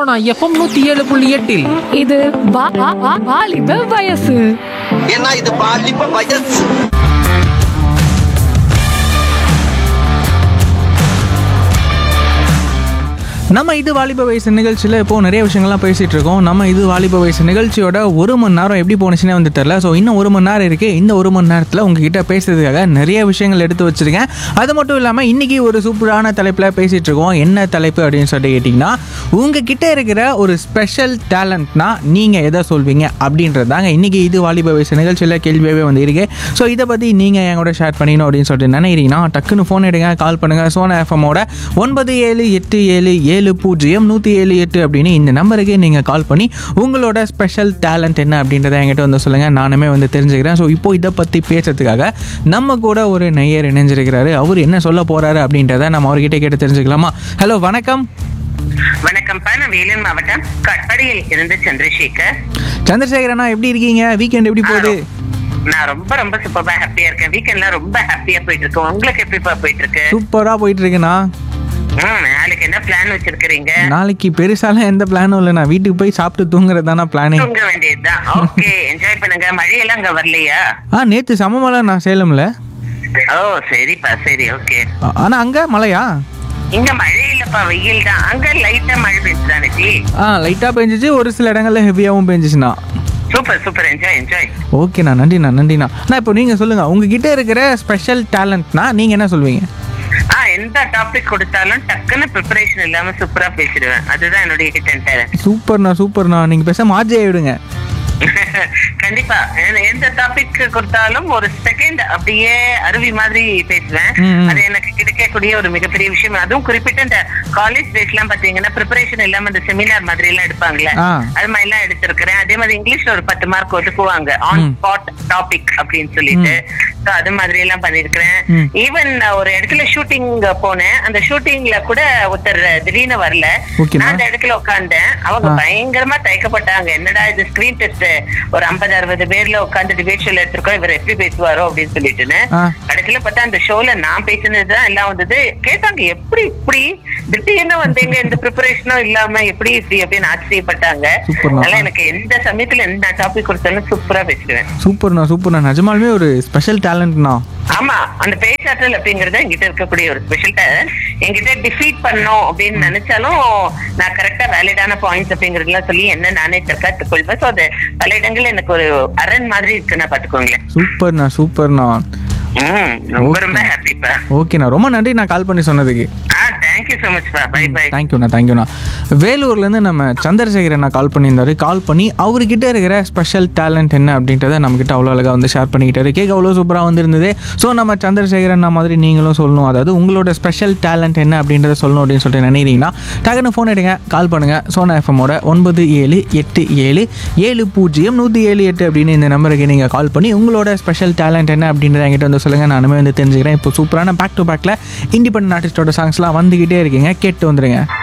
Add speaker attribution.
Speaker 1: Sona FM நூத்தி ஏழு புள்ளி எட்டில்
Speaker 2: இது வா- வா- வா- வாலிப வயசு
Speaker 3: ஏன்னா இது பாலிப்ப வயசு
Speaker 4: நம்ம இது வாலிப வயசு நிகழ்ச்சியில் இப்போ நிறைய விஷயங்கள்லாம் பேசிட்டு இருக்கோம் நம்ம இது வாலிப வயசு நிகழ்ச்சியோட ஒரு மணி நேரம் எப்படி போணுச்சுன்னே வந்து தெரில ஸோ இன்னும் ஒரு மணி நேரம் இருக்கு இந்த ஒரு மணி நேரத்தில் உங்ககிட்ட பேசுறதுக்காக நிறைய விஷயங்கள் எடுத்து வச்சிருக்கேன் அது மட்டும் இல்லாமல் இன்னைக்கு ஒரு சூப்பரான தலைப்பில் பேசிட்டு இருக்கோம் என்ன தலைப்பு அப்படின்னு சொல்லிட்டு கேட்டிங்கன்னா உங்ககிட்ட இருக்கிற ஒரு ஸ்பெஷல் டேலண்ட்னா நீங்கள் எதை சொல்வீங்க அப்படின்றது தாங்க இன்னைக்கு இது வாலிப வயசு நிகழ்ச்சியில் கேள்வியாகவே வந்து இருக்கு ஸோ இதை பற்றி நீங்கள் என் கூட ஷேர் பண்ணிக்கணும் அப்படின்னு சொல்லிட்டு நினைக்கிறீங்கன்னா டக்குன்னு ஃபோன் எடுங்க கால் பண்ணுங்க சோனா எஃப்எம்மோட ஒன்பது ஏழு எட்டு ஏழு ஏழு பூஜ்ஜியம் நூற்றி ஏழு எட்டு அப்படின்னு இந்த நம்பருக்கு நீங்கள் கால் பண்ணி உங்களோட ஸ்பெஷல் டேலண்ட் என்ன அப்படின்றத என்கிட்ட வந்து சொல்லுங்கள் நானுமே வந்து தெரிஞ்சுக்கிறேன் ஸோ இப்போ இதை பற்றி பேசுறதுக்காக நம்ம கூட ஒரு நெய்யர் இணைஞ்சிருக்கிறாரு அவர் என்ன சொல்ல போகிறாரு அப்படின்றத நம்ம அவர்கிட்ட கேட்டு தெரிஞ்சுக்கலாமா ஹலோ வணக்கம்
Speaker 5: வணக்கம் நான் வேலூர் மாவட்டம் கட்படியில் இருந்து சந்திரசேகர்
Speaker 4: சந்திரசேகரண்ணா எப்படி இருக்கீங்க வீக்கெண்ட் எப்படி போகுது
Speaker 5: நான் ரொம்ப ரொம்ப சூப்பரா ஹாப்பியா இருக்கேன் வீக்கெண்ட்லாம் ரொம்ப ஹாப்பியா போயிட்டு இருக்கு உங்களுக்கு எப்படிப்பா போயிட்டு இருக்கு
Speaker 4: சூப்பராக போயிட்டு இருக்குண்ணா
Speaker 5: ம், நாளைக்கு என்ன பிளான் வச்சிருக்கீங்க
Speaker 4: நாளைக்கு பெருசாலாம் எந்த பிளானும் இல்லைண்ணா வீட்டுக்கு போய் சாப்பிட்டு தூங்குறது தானே பிளானே
Speaker 5: தூங்க வேண்டியதுதான் ஓகே என்ஜாய் பண்ணுங்க மழையெல்லாம் அங்க வரலையா
Speaker 4: ஆ நேற்று சமமலை நான் சேலம்ல
Speaker 5: ஓ சரிப்பா சரி ஓகே
Speaker 4: ஆ- ஆனா அங்க மழையா
Speaker 5: இங்க மழை இல்லப்பா வெயில் தான் அங்க லைட்டா மழை பெஞ்சுதானே ஜி
Speaker 4: ஆ லைட்டா பெஞ்சிச்சு ஒரு சில இடங்கள்ல ஹெவியாகவும் பெஞ்சிச்சுண்ணா
Speaker 5: சூப்பர் சூப்பர் என்ஜாய் என்ஜாய்
Speaker 4: ஓகேண்ணா நன்றிண்ணா நன்றிண்ணா அண்ணா இப்போ நீங்க சொல்லுங்க உங்ககிட்ட இருக்கிற ஸ்பெஷல் டேலண்ட்னா நீங்க என்ன சொல்வீங்க
Speaker 5: ஆ எந்த டாபிக் கொடுத்தாலும் டக்குன்னு ப்ரிப்பரேஷன் இல்லாம சூப்பரா பேசிடுவேன் அதுதான் என்னுடைய ஹிட் அண்ட் டேலண்ட்
Speaker 4: சூப்பர்ண்ணா சூப்பர்ண்ணா நீங்க பேசாம ஆர்ஜே ஆயிடுங்க
Speaker 5: கண்டிப்பா எ- எந்த டாபிக் கொடுத்தாலும் ஒரு செகண்ட் அப்படியே அருவி மாதிரி பேசுவேன்
Speaker 4: ம், ம்.
Speaker 5: அது எனக்கு கிடைக்கக்கூடிய ஒரு மிகப்பெரிய விஷயம் அதுவும் குறிப்பிட்ட இந்த காலேஜ் டேஸ் எல்லாம் பாத்தீங்கன்னா ப்ரிப்பரேஷன் இல்லாம இந்த செமினார் மாதிரி எல்லாம் எடுப்பாங்கல்ல
Speaker 4: ஆ.
Speaker 5: அது மாதிரி எல்லாம் எடுத்திருக்கிறேன் அதே மாதிரி இங்கிலீஷ்ல ஒரு பத்து மார்க் ஒதுக்குவாங்க ஆன் ஸ்பாட் டாபிக் அப்படின்னு சொல்லிட்டு So, அது மாதிரி எல்லாம் பண்ணிருக்கிறேன்
Speaker 4: ம்.
Speaker 5: ஈவன் ஒரு இடத்துல ஷூட்டிங் போனேன் அந்த ஷூட்டிங்ல கூட ஒருத்தர் திடீர்னு வரல
Speaker 4: Okay,
Speaker 5: நான்
Speaker 4: ma'am.
Speaker 5: அந்த இடத்துல உட்கார்ந்தேன் அவங்க
Speaker 4: ஆ.
Speaker 5: பயங்கரமா தயக்கப்பட்டாங்க என்னடா இது ஸ்கிரீன் டெஸ்ட் ஒரு ஐம்பது அறுபது பேர்ல உட்கார்ந்து டிபேட் ஷோல எடுத்திருக்கோம் இவர் எப்படி பேசுவாரோ அப்படின்னு சொல்லிட்டுன்னு
Speaker 4: ஆ.
Speaker 5: கடைசியில பார்த்தா அந்த ஷோல நான் பேசினதுதான் எல்லாம் வந்தது கேட்டாங்க எப்படி இப்படி திடீர்னு வந்தீங்க எந்த ப்ரிப்பரேஷனும் இல்லாம எப்படி இப்படி அப்படின்னு ஆச்சரியப்பட்டாங்க
Speaker 4: Super, ma'am.
Speaker 5: அதனால எனக்கு எந்த சமயத்துல எந்த டாபிக் கொடுத்தாலும் சூப்பரா பேசுவேன்
Speaker 4: சூப்பர்ண்ணா சூப்பர்ண்ணா நிஜமாலுமே ஒரு ஸ்பெஷல் டேலண்ட்ண்ணா
Speaker 5: ஆமா அந்த பேச்சாற்றல் அப்படிங்கறது என்கிட்ட இருக்கக்கூடிய ஒரு ஸ்பெஷல் டேலண்ட் என்கிட்ட டிஃபீட் பண்ணோம் அப்படின்னு நினைச்சாலும் நான் கரெக்டா வேலிடான பாயிண்ட்ஸ் அப்படிங்கறதுலாம் சொல்லி என்ன நானே தற்காத்துக் கொள்வேன் சோ அது பல இடங்கள்ல எனக்கு ஒரு அரண் மாதிரி இருக்குன்னா பாத்துக்கோங்களேன்
Speaker 4: சூப்பர்ண்ணா சூப்பர்ண்ணா
Speaker 5: ம், ரொம்ப
Speaker 4: Okay.
Speaker 5: ரொம்ப ஹாப்பிப்பா
Speaker 4: ஓகேண்ணா ரொம்ப நன்றி நான் கால் பண்ணி சொன்னதுக்கு
Speaker 5: ஆ தேங்க்யூ சோ மச் பா பை பை
Speaker 4: தேங்க்யூண்ணா தேங்க்யூண்ணா வேலூர்லேருந்து நம்ம சந்திரசேகர் அண்ணா கால் பண்ணியிருந்தாரு கால் பண்ணி அவர்கிட்ட இருக்கிற ஸ்பெஷல் டேலண்ட் என்ன அப்படின்றத நம்மக்கிட்ட அவ்வளோ அழகாக வந்து ஷேர் பண்ணிக்கிட்டாரு கேட்க அவ்வளோ சூப்பராக வந்திருந்தது ஸோ நம்ம சந்திரசேகர் அண்ணா மாதிரி நீங்களும் சொல்லணும் அதாவது உங்களோட ஸ்பெஷல் டேலண்ட் என்ன அப்படின்றத சொல்லணும் அப்படின்னு சொல்லிட்டு நினைக்கிறீங்கன்னா டக்குன்னு ஃபோன் எடுங்க கால் பண்ணுங்கள் சோனா எஃப்எம்மோட ஒன்பது ஏழு எட்டு ஏழு ஏழு பூஜ்ஜியம் நூற்றி ஏழு எட்டு அப்படின்னு இந்த நம்பருக்கு நீங்கள் கால் பண்ணி உங்களோட ஸ்பெஷல் டேலண்ட் என்ன அப்படின்றத என்கிட்ட வந்து சொல்லுங்கள் நானுமே வந்து தெரிஞ்சுக்கிறேன் இப்போ சூப்பரான பேக் டு பேக்கில் இண்டிபெண்ட் ஆர்டிஸ்டோட சாங்ஸ்லாம் வந்துக்கிட்டே இருக்கீங்க கேட்டு வந்துடுங்க